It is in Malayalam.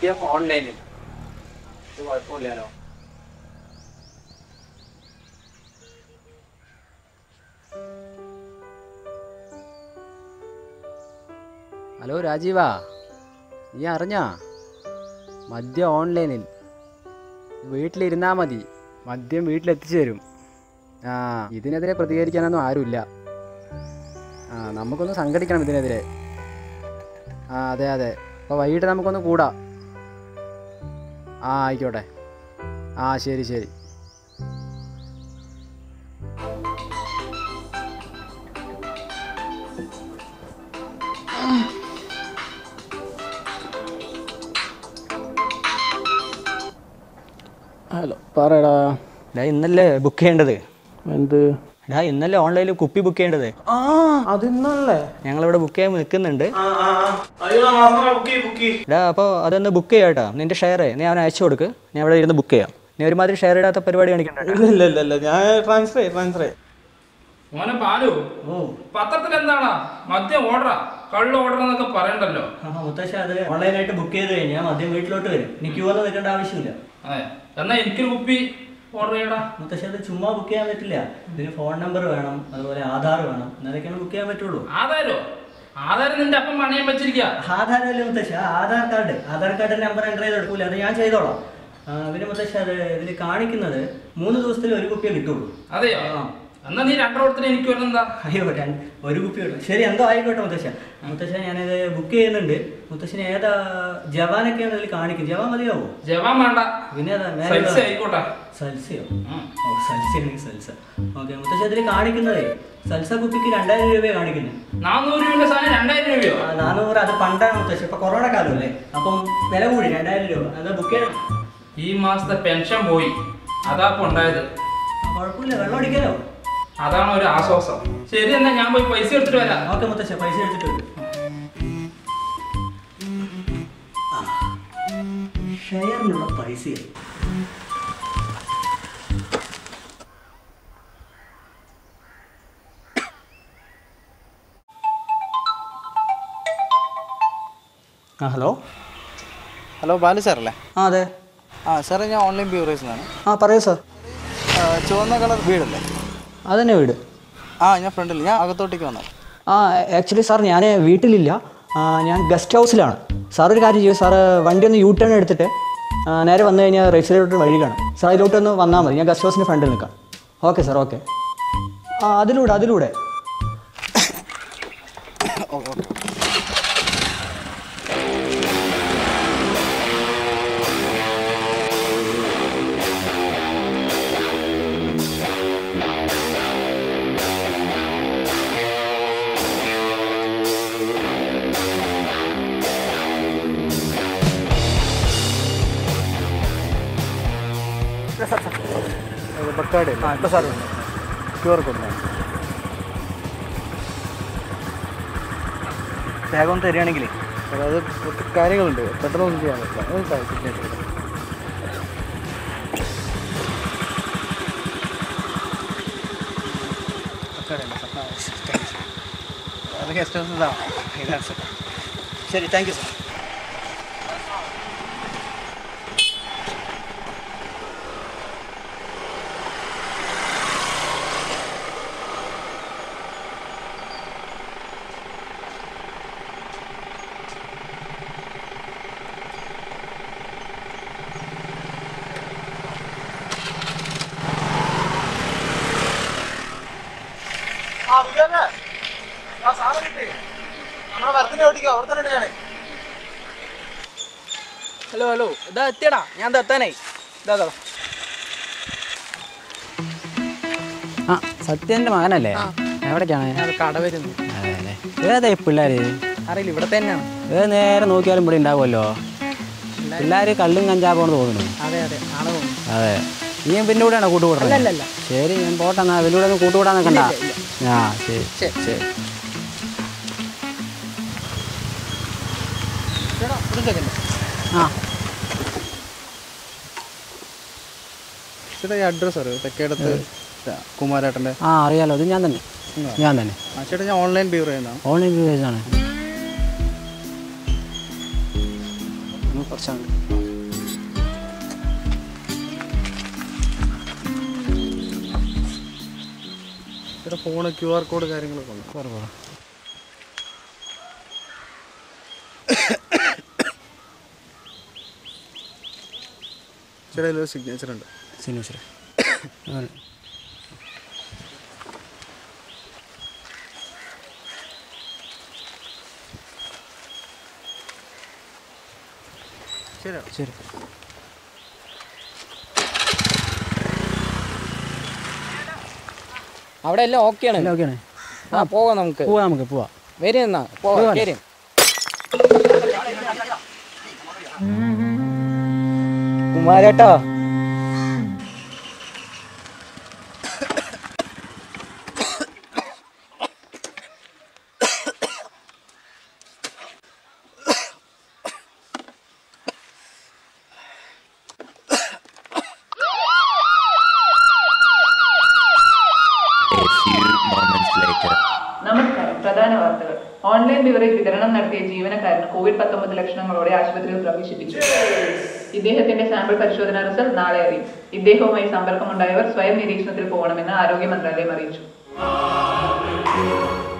മദ്യം ഓൺലൈനിൽ ഇത് കുഴപ്പമില്ലല്ലോ ഹലോ രാജീവാ നീ അറിഞ്ഞാ മദ്യം ഓൺലൈനിൽ വീട്ടിലിരുന്നാൽ മതി മദ്യം വീട്ടിലെത്തിച്ചു തരും ആ ഇതിനെതിരെ പ്രതികരിക്കാനൊന്നും ആരുമില്ല ആ നമുക്കൊന്ന് സംഘടിക്കണം ഇതിനെതിരെ ആ അതെ അതെ അപ്പോൾ വൈകിട്ട് നമുക്കൊന്ന് കൂടാം ആ ആയിക്കോട്ടെ ആ ശരി ശരി ഹലോ പറയടാ ഡാ ഇന്നല്ലേ ബുക്ക് ചെയ്യേണ്ടത് എന്ത് ഡാ ഇന്നല്ലേ ഓൺലൈനിൽ കുപ്പി ബുക്ക് ചെയ്യേണ്ടത് ആ അതിന്നല്ലേ ഞങ്ങളിവിടെ ബുക്ക് ചെയ്യാൻ നിൽക്കുന്നുണ്ട് ഡാ അപ്പോൾ അതൊന്ന് ബുക്ക് ചെയ്യാം കേട്ടോ നിന്റെ ഷെയർ നീ അവനെ അയച്ചു കൊടുക്ക് ഞാൻ ഇവിടെ ഇരുന്ന് ബുക്ക് ചെയ്യാം നീ ഒരുമാതിരി ഷെയർ ഇടാത്ത പരിപാടി കാണിക്കണ്ട ഇല്ല ഇല്ല ഇല്ല ഇല്ല ഞാൻ ട്രാൻസ്ഫർ ചെയ്യാം ട്രാൻസ്ഫർ ചെയ്യാം മോനെ പാലു പത്രത്തിൽ എന്താണ് മദ്യം ഓർഡറാ കള്ള് ഓർഡർ എന്നൊക്കെ പറയണ്ടല്ലോ മുത്തശ്ശ അത് ഓൺലൈനായിട്ട് ബുക്ക് ചെയ്ത് കഴിഞ്ഞാൽ മദ്യം വീട്ടിലോട്ട് വരും ഇനി ക്യൂ ഒന്നും നിൽക്കേണ്ട ആവശ്യമില്ല അതെ എന്നാ എനിക്കൊരു കുപ്പി ഓർഡർ ചെയ്യടാ മുത്തശ്ശ അത് ചുമ്മാ ബുക്ക് ചെയ്യാൻ പറ്റില്ല ഇതിന് ഫോൺ നമ്പർ വേണം അതുപോലെ ആധാർ വേണം എന്നതൊക്കെയാണ് ബുക്ക് ചെയ്യാൻ പറ്റുള്ളൂ ആധാരോ ആധാരം നിന്റെ അപ്പം പണയം വെച്ചിരിക്കുക ആധാരമല്ലേ മുത്തശ്ശ ആധാർ കാർഡ് ആധാർ കാർഡിന്റെ നമ്പർ എൻ്റർ ചെയ്ത് എടുക്കൂല അത് ഞാൻ ചെയ്തോളാം ആ, പിന്നെ മുത്തശ്ശ അത് ഇതിൽ കാണിക്കുന്നത് മൂന്ന് ദിവസത്തിൽ ഒരു കുപ്പിയെ കിട്ടുള്ളൂ അതെയോ ആ. എന്നാ നീ രണ്ടോടത്തിന് എനിക്ക് വരുന്നെന്താ അയ്യോ രണ്ട് ഒരു കുപ്പി കിട്ടും ശരി എന്തോ ആയിക്കോട്ടെ മുത്തശ്ശ മുത്തശ്ശ ഞാനിത് ബുക്ക് ചെയ്യുന്നുണ്ട് മുത്തശ്ശന് ഏതാ ജവാനൊക്കെയാണ് ഇതിൽ കാണിക്കും ജവാൻ മതിയാവോ ജവാൻ വേണ്ട പിന്നെ ഏതാ സൈസ് മേലെ ആയിക്കോട്ടെ സൽസയോ ഉം. ഓ സൽസയാണെങ്കിൽ സൽസ ഓക്കെ മുത്തശ്ശ ഇതിൽ കാണിക്കുന്നതേ സൽസ കുപ്പിക്ക് രണ്ടായിരം രൂപയാണ് കാണിക്കുന്നത് നാനൂറ് രൂപയുടെ സാധനം രണ്ടായിരം രൂപയോ ആ, നാനൂറ് അത് പണ്ടാണ് മുത്തശ്ശി ഇപ്പൊ കൊറോണ കാലമല്ലേ അപ്പം വില കൂടി രണ്ടായിരം രൂപ അത് ബുക്ക് ചെയ്യണം ഈ മാസത്തെ പെൻഷൻ പോയി അതാ ഇപ്പൊ ഉണ്ടായത് ആ, കുഴപ്പമില്ല വെള്ളം അടിക്കാലോ അതാണ് ഒരു ആശ്വാസം ശരി എന്നാ ഞാൻ പോയി പൈസ എടുത്തിട്ട് വരാം ഓക്കെ മുത്തശ്ശ പൈസ എടുത്തിട്ട് വരും ഷെയറിനുള്ള പൈസയായി ആ ഹലോ ഹലോ ബാലു സാറല്ലേ ആ അതെ ആ സാറേ ഞാൻ ഓൺലൈൻ ബ്യൂറേഴ്സ് നിന്നാണ് ആ പറയൂ സാർ ആ, ചുവന്ന കളർ വീടല്ലേ അതന്നെ വീട് ആ ഞാൻ ഫ്രണ്ടിൽ ഞാൻ അകത്തോട്ടേക്ക് വന്നു ആ ആക്ച്വലി സാർ ഞാൻ വീട്ടിലില്ല ആ, ഞാൻ ഗസ്റ്റ് ഹൗസിലാണ് സാർ ഒരു കാര്യം ചെയ്യും സാർ വണ്ടി ഒന്ന് യൂ ടേൺ എടുത്തിട്ട് ആ, നേരെ വന്നു കഴിഞ്ഞാൽ റൈറ്റ് സൈഡിലോട്ട് വഴി കാണും സാർ അതിലോട്ടൊന്ന് വന്നാൽ മതി ഞാൻ ഗസ്റ്റ് ഹൗസിൻ്റെ ഫ്രണ്ടിൽ നിൽക്കാം ഓക്കെ സാർ ഓക്കെ ആ അതിലൂടെ അതിലൂടെ ബക്കാട് ആ ഇപ്പോൾ സാർ ക്യു ആർ കോഡ് വേഗം ഒന്ന് തരികയാണെങ്കിൽ സാർ അത് കുറച്ച് കാര്യങ്ങളുണ്ട് പെട്ടെന്ന് ഒന്നും ചെയ്യാൻ പറ്റില്ല അത് സാർ signature ചെയ്തോ. അത് ഗസ്റ്റ് ഹൗസ് ഇതാണ് ഇതാണ് സാർ ശരി thank you sir hello hello ഇതാ എത്തിയടാ ഞാൻ ദാ എത്താനായി ഇതാ ഇതാ. ആ സത്യന്റെ മകനല്ലേ എവിടേക്കാണ് ഞാൻ കട വരുന്നു അതെല്ലേ ഏതാ ഈ പിള്ളേര് അറിയില്ല ഇവിടെ തന്നെയാണ് ഏത് നേരെ നോക്കിയാലും ഇവിടെ ഉണ്ടാവുമല്ലോ പിള്ളേര് കള്ളും കഞ്ചാപോന്ന് തോന്നുന്നു അതെ അതെ ആണ് തോന്നുന്നു അതെ നീ പിന്നെ കൂടെയാണോ കൂട്ടുകൂടുന്നത് അല്ല, അല്ല. ശരി ഞാൻ പോട്ടെ എന്നാ പിന്നെ കൂടെ ഒന്ന് കൂട്ടുകൂടാൻ നിൽക്കണ്ട ആ ശരി ശരി ശരി ചേട്ടാ ഒരു സെക്കൻഡ് ആ ചേട്ടാ ഈ അഡ്രസ്സ് അറിയോ തെക്കേടത്ത് കുമാരേട്ടൻ്റെ ആ അറിയാലോ ഇത് ഞാൻ തന്നെ ഞാൻ തന്നെ ആ ചേട്ടാ ഞാൻ ഓൺലൈൻ ബ്യൂറോ ചെയ്യുന്നതാണ് ഓൺലൈൻ ആണ് കുറച്ചാണ് ഇവിടെ ഫോണ് ക്യു ആർ കോഡ് കാര്യങ്ങളൊക്കെ ഉണ്ട് കുറവാ ചേട്ടാ ഇതിലൊരു സിഗ്നേച്ചർ ഉണ്ട് സിനിമ ശരി ശരി അവിടെ എല്ലാം ഓക്കെയാണ് എല്ലാം ഓക്കെയാണ് ആ പോവാം നമുക്ക് പോവാം നമുക്ക് പോവാം വരും എന്നാ പോവാം പോവാം. ശരി കുമാരേട്ടാ A few moments later. നമസ്കാരം പ്രധാന വാർത്തകൾ ഓൺലൈൻ ബിവറേജ് വിതരണം നടത്തിയ ജീവനക്കാരന് കോവിഡ് പത്തൊമ്പത് ലക്ഷണങ്ങളോടെ ആശുപത്രിയിൽ പ്രവേശിപ്പിച്ചു ഇദ്ദേഹത്തിന്റെ സാമ്പിൾ പരിശോധനാ റിസൾട്ട് നാളെ അറിയും ഇദ്ദേഹവുമായി സമ്പർക്കമുണ്ടായവർ സ്വയം നിരീക്ഷണത്തിൽ പോകണമെന്ന് ആരോഗ്യ മന്ത്രാലയം അറിയിച്ചു